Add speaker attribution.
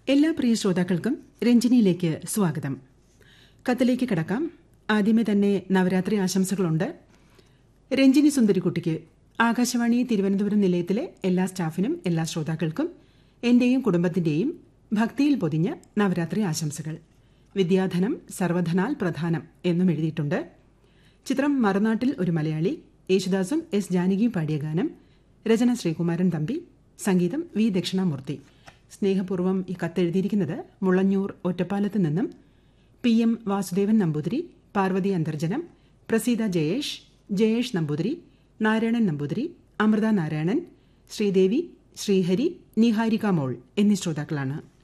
Speaker 1: എല്ലാ പ്രിയ ശ്രോതാക്കൾക്കും രഞ്ജിനിയിലേക്ക് സ്വാഗതം കത്തിലേക്ക് കിടക്കാം ആദ്യമേ തന്നെ നവരാത്രി ആശംസകളുണ്ട് രഞ്ജിനി സുന്ദരിക്കുട്ടിക്ക് ആകാശവാണി തിരുവനന്തപുരം നിലയത്തിലെ എല്ലാ സ്റ്റാഫിനും എല്ലാ ശ്രോതാക്കൾക്കും എന്റെയും കുടുംബത്തിന്റെയും ഭക്തിയിൽ പൊതിഞ്ഞ നവരാത്രി ആശംസകൾ വിദ്യാധനം സർവധനാൽ പ്രധാനം എന്നും എഴുതിയിട്ടുണ്ട് ചിത്രം മറുനാട്ടിൽ ഒരു മലയാളി യേശുദാസും എസ് ജാനകിയും പാടിയ ഗാനം രചന ശ്രീകുമാരൻ തമ്പി സംഗീതം വി ദക്ഷിണാമൂർത്തി സ്നേഹപൂർവ്വം ഈ കത്തെഴുതിയിരിക്കുന്നത് മുളഞ്ഞൂർ ഒറ്റപ്പാലത്ത് നിന്നും പി എം വാസുദേവൻ നമ്പൂതിരി പാർവതി അന്തർജനം പ്രസീത ജയേഷ് ജയേഷ് നമ്പൂതിരി നാരായണൻ നമ്പൂതിരി അമൃത നാരായണൻ ശ്രീദേവി ശ്രീഹരി നിഹാരിക മോൾ എന്നീ ശ്രോതാക്കളാണ്